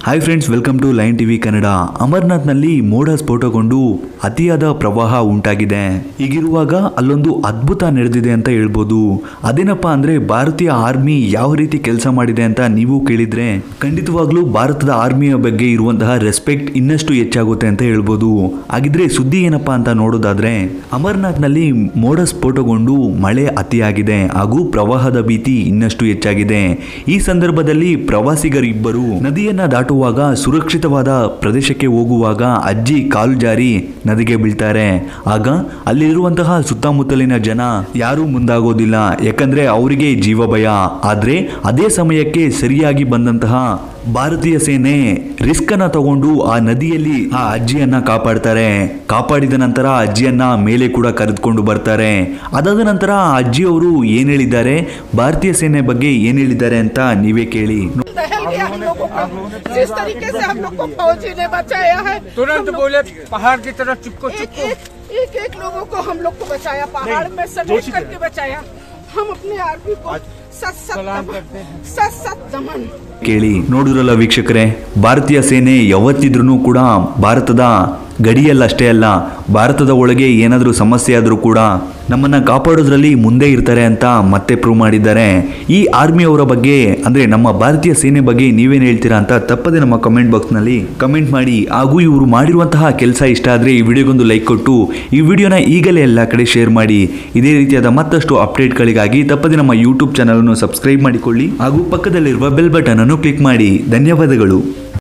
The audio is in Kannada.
Hi friends welcome to line TV Kannada ಅಮರ್ನಾಥ್ನಲ್ಲಿ ಮೋಡ ಸ್ಫೋಟಗೊಂಡು ಅತಿಯಾದ ಪ್ರವಾಹ ಉಂಟಾಗಿದೆ ಹೀಗಿರುವಾಗ ಅಲ್ಲೊಂದು ಅದ್ಭುತ ನಡೆದಿದೆ ಅಂತ ಹೇಳ್ಬೋದು ಅದೇನಪ್ಪ ಅಂದ್ರೆ ಭಾರತೀಯ ಆರ್ಮಿ ಯಾವ ರೀತಿ ಕೆಲಸ ಮಾಡಿದೆ ಅಂತ ನೀವು ಕೇಳಿದ್ರೆ ಖಂಡಿತವಾಗ್ಲೂ ಭಾರತದ ಆರ್ಮಿಯ ಬಗ್ಗೆ ಇರುವಂತಹ ರೆಸ್ಪೆಕ್ಟ್ ಇನ್ನಷ್ಟು ಹೆಚ್ಚಾಗುತ್ತೆ ಅಂತ ಹೇಳ್ಬೋದು ಹಾಗಿದ್ರೆ ಸುದ್ದಿ ಏನಪ್ಪಾ ಅಂತ ನೋಡೋದಾದ್ರೆ ಅಮರ್ನಾಥ್ನಲ್ಲಿ ಮೋಡ ಸ್ಫೋಟಗೊಂಡು ಮಳೆ ಅತಿಯಾಗಿದೆ ಹಾಗೂ ಪ್ರವಾಹದ ಭೀತಿ ಇನ್ನಷ್ಟು ಹೆಚ್ಚಾಗಿದೆ ಈ ಸಂದರ್ಭದಲ್ಲಿ ಪ್ರವಾಸಿಗರಿಬ್ಬರು ನದಿಯನ್ನ ದಾಟುವಾಗ ಸುರಕ್ಷಿತವಾದ ಪ್ರದೇಶಕ್ಕೆ ಹೋಗುವಾಗ ಅಜ್ಜಿ ಕಾಲು ಜಾರಿ ನದಿಗೆ ಬೀಳ್ತಾರೆ ಆಗ ಅಲ್ಲಿರುವಂತಹ ಸುತ್ತಮುತ್ತಲಿನ ಜನ ಯಾರೂ ಮುಂದಾಗೋದಿಲ್ಲ ಯಾಕಂದ್ರೆ ಅವರಿಗೆ ಜೀವ ಭಯ ಆದ್ರೆ ಅದೇ ಸಮಯಕ್ಕೆ ಸರಿಯಾಗಿ ಬಂದಂತಹ ಭಾರತೀಯ ಸೇನೆ ರಿಸ್ಕ್ ಅನ್ನ ತಗೊಂಡು ಆ ನದಿಯಲ್ಲಿ ಆ ಅಜ್ಜಿಯನ್ನ ಕಾಪಾಡ್ತಾರೆ ಕಾಪಾಡಿದ ನಂತರ ಆ ಅಜ್ಜಿಯನ್ನ ಮೇಲೆ ಕೂಡ ಕರೆದುಕೊಂಡು ಬರ್ತಾರೆ ಅದಾದ ನಂತರ ಆ ಅಜ್ಜಿಯವರು ಏನ್ ಹೇಳಿದ್ದಾರೆ ಭಾರತೀಯ ಸೇನೆ ಬಗ್ಗೆ ಏನ್ ಹೇಳಿದ್ದಾರೆ ಅಂತ ನೀವೇ ಕೇಳಿ दहल गया हम लोगों को जिस तरीके से हम लोग को फौजी ने बचाया है तुरंत हम लोग- बोले पहाड़ की तरफ चिपको एक चिपको एक एक एक लोगों को हम लोग को बचाया पहाड़ में समेट करके बचाया हम अपने आर्मी को सत सत सलाम दमन करते हैं। सत सत दमन ಕೇಳಿ ನೋಡಿದ್ರಲ್ಲ ವೀಕ್ಷಕರೇ ಭಾರತೀಯ ಸೇನೆ ಯಾವತ್ತಿದ್ರೂ ಕೂಡ ಭಾರತದ ಗಡಿಯಲ್ಲಷ್ಟೇ ಅಲ್ಲ ಭಾರತದ ಒಳಗೆ ಏನಾದರೂ ಸಮಸ್ಯೆ ಆದರೂ ಕೂಡ ನಮ್ಮನ್ನ ಕಾಪಾಡೋದ್ರಲ್ಲಿ ಮುಂದೆ ಇರ್ತಾರೆ ಅಂತ ಮತ್ತೆ ಪ್ರೂವ್ ಮಾಡಿದ್ದಾರೆ ಈ ಆರ್ಮಿ ಅವರ ಬಗ್ಗೆ ಅಂದ್ರೆ ನಮ್ಮ ಭಾರತೀಯ ಸೇನೆ ಬಗ್ಗೆ ನೀವೇನು ಹೇಳ್ತೀರಾ ಅಂತ ತಪ್ಪದೆ ನಮ್ಮ ಕಮೆಂಟ್ ಬಾಕ್ಸ್ನಲ್ಲಿ ಕಮೆಂಟ್ ಮಾಡಿ ಹಾಗೂ ಇವರು ಮಾಡಿರುವಂತಹ ಕೆಲಸ ಇಷ್ಟ ಆದರೆ ಈ ವಿಡಿಯೋಗೊಂದು ಲೈಕ್ ಕೊಟ್ಟು ಈ ವಿಡಿಯೋನ ಈಗಲೇ ಎಲ್ಲ ಕಡೆ ಶೇರ್ ಮಾಡಿ ಇದೇ ರೀತಿಯಾದ ಮತ್ತಷ್ಟು ಅಪ್ಡೇಟ್ಗಳಿಗಾಗಿ ತಪ್ಪದೆ ನಮ್ಮ ಯೂಟ್ಯೂಬ್ ಚಾನಲ್ ಅನ್ನು ಸಬ್ಸ್ಕ್ರೈಬ್ ಮಾಡಿಕೊಳ್ಳಿ ಹಾಗೂ ಪಕ್ಕದಲ್ಲಿರುವ ಬೆಲ್ ಬಟನ್ ಅನ್ನು ಕ್ಲಿಕ್ ಮಾಡಿ ಧನ್ಯವಾದಗಳು